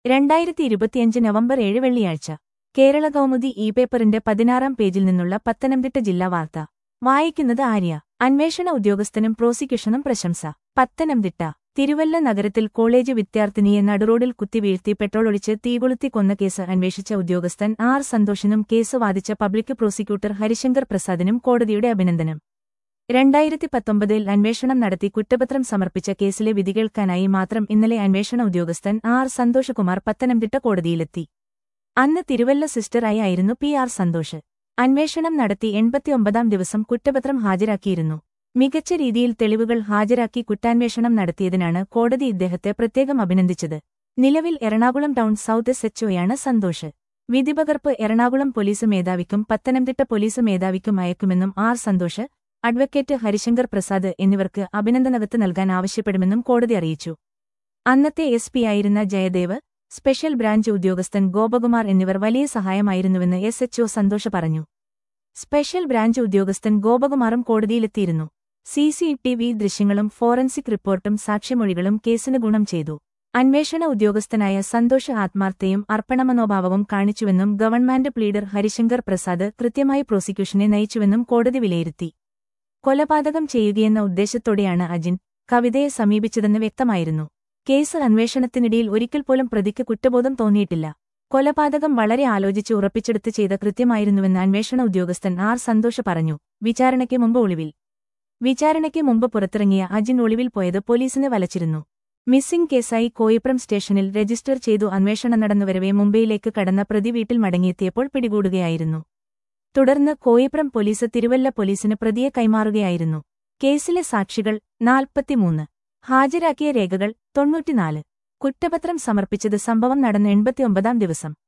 രണ്ടായിരത്തി ഇരുപത്തിയഞ്ച് നവംബർ ഏഴ് വെള്ളിയാഴ്ച കേരള കൗമുദി ഇ പേപ്പറിന്റെ പതിനാറാം പേജിൽ നിന്നുള്ള പത്തനംതിട്ട ജില്ലാ വാർത്ത വായിക്കുന്നത് ആര്യ അന്വേഷണ ഉദ്യോഗസ്ഥനും പ്രോസിക്യൂഷനും പ്രശംസ പത്തനംതിട്ട തിരുവല്ല നഗരത്തിൽ കോളേജ് വിദ്യാർത്ഥിനിയെ നടുറോഡിൽ കുത്തിവീഴ്ത്തി പെട്രോളൊഴിച്ച് തീകൊളുത്തി കൊന്ന കേസ് അന്വേഷിച്ച ഉദ്യോഗസ്ഥൻ ആർ സന്തോഷിനും കേസ് വാദിച്ച പബ്ലിക് പ്രോസിക്യൂട്ടർ ഹരിശങ്കർ പ്രസാദിനും കോടതിയുടെ അഭിനന്ദനം രണ്ടായിരത്തി പത്തൊമ്പതിൽ അന്വേഷണം നടത്തി കുറ്റപത്രം സമർപ്പിച്ച കേസിലെ വിധി കേൾക്കാനായി മാത്രം ഇന്നലെ അന്വേഷണ ഉദ്യോഗസ്ഥൻ ആർ സന്തോഷകുമാർ പത്തനംതിട്ട കോടതിയിലെത്തി അന്ന് തിരുവല്ല സിസ്റ്ററായി ആയിരുന്നു പി ആർ സന്തോഷ് അന്വേഷണം നടത്തി എൺപത്തിയൊമ്പതാം ദിവസം കുറ്റപത്രം ഹാജരാക്കിയിരുന്നു മികച്ച രീതിയിൽ തെളിവുകൾ ഹാജരാക്കി കുറ്റാന്വേഷണം നടത്തിയതിനാണ് കോടതി ഇദ്ദേഹത്തെ പ്രത്യേകം അഭിനന്ദിച്ചത് നിലവിൽ എറണാകുളം ടൗൺ സൗത്ത് എസ് എച്ച്ഒയാണ് സന്തോഷ് വിധിപകർപ്പ് എറണാകുളം പോലീസ് മേധാവിക്കും പത്തനംതിട്ട പോലീസ് മേധാവിക്കും അയക്കുമെന്നും ആർ സന്തോഷ് അഡ്വക്കേറ്റ് ഹരിശങ്കർ പ്രസാദ് എന്നിവർക്ക് അഭിനന്ദനകത്ത് നൽകാൻ ആവശ്യപ്പെടുമെന്നും കോടതി അറിയിച്ചു അന്നത്തെ എസ് പിയായിരുന്ന ജയദേവ് സ്പെഷ്യൽ ബ്രാഞ്ച് ഉദ്യോഗസ്ഥൻ ഗോപകുമാർ എന്നിവർ വലിയ സഹായമായിരുന്നുവെന്ന് എസ് എച്ച്ഒ സന്തോഷ് പറഞ്ഞു സ്പെഷ്യൽ ബ്രാഞ്ച് ഉദ്യോഗസ്ഥൻ ഗോപകുമാറും കോടതിയിലെത്തിയിരുന്നു സി സി ടി വി ദൃശ്യങ്ങളും ഫോറൻസിക് റിപ്പോർട്ടും സാക്ഷ്യമൊഴികളും കേസിന് ഗുണം ചെയ്തു അന്വേഷണ ഉദ്യോഗസ്ഥനായ സന്തോഷ് ആത്മാർത്ഥയും അർപ്പണമനോഭാവവും കാണിച്ചുവെന്നും ഗവൺമെന്റ് പ്ലീഡർ ഹരിശങ്കർ പ്രസാദ് കൃത്യമായി പ്രോസിക്യൂഷനെ നയിച്ചുവെന്നും കോടതി വിലയിരുത്തി കൊലപാതകം ചെയ്യുകയെന്ന ഉദ്ദേശത്തോടെയാണ് അജിൻ കവിതയെ സമീപിച്ചതെന്ന് വ്യക്തമായിരുന്നു കേസ് അന്വേഷണത്തിനിടയിൽ ഒരിക്കൽ പോലും പ്രതിക്ക് കുറ്റബോധം തോന്നിയിട്ടില്ല കൊലപാതകം വളരെ ആലോചിച്ച് ഉറപ്പിച്ചെടുത്ത് ചെയ്ത കൃത്യമായിരുന്നുവെന്ന് അന്വേഷണ ഉദ്യോഗസ്ഥൻ ആർ സന്തോഷ് പറഞ്ഞു വിചാരണയ്ക്ക് മുമ്പ് ഒളിവിൽ വിചാരണയ്ക്ക് മുമ്പ് പുറത്തിറങ്ങിയ അജിൻ ഒളിവിൽ പോയത് പോലീസിനെ വലച്ചിരുന്നു മിസ്സിംഗ് കേസായി കോയിപ്രം സ്റ്റേഷനിൽ രജിസ്റ്റർ ചെയ്തു അന്വേഷണം നടന്നുവരവെ മുംബൈയിലേക്ക് കടന്ന പ്രതി വീട്ടിൽ മടങ്ങിയെത്തിയപ്പോൾ പിടികൂടുകയായിരുന്നു തുടർന്ന് കോയിപ്രം പോലീസ് തിരുവല്ല പോലീസിന് പ്രതിയെ കൈമാറുകയായിരുന്നു കേസിലെ സാക്ഷികൾ നാൽപ്പത്തിമൂന്ന് ഹാജരാക്കിയ രേഖകൾ തൊണ്ണൂറ്റിനാല് കുറ്റപത്രം സമർപ്പിച്ചത് സംഭവം നടന്ന എൺപത്തിയൊമ്പതാം ദിവസം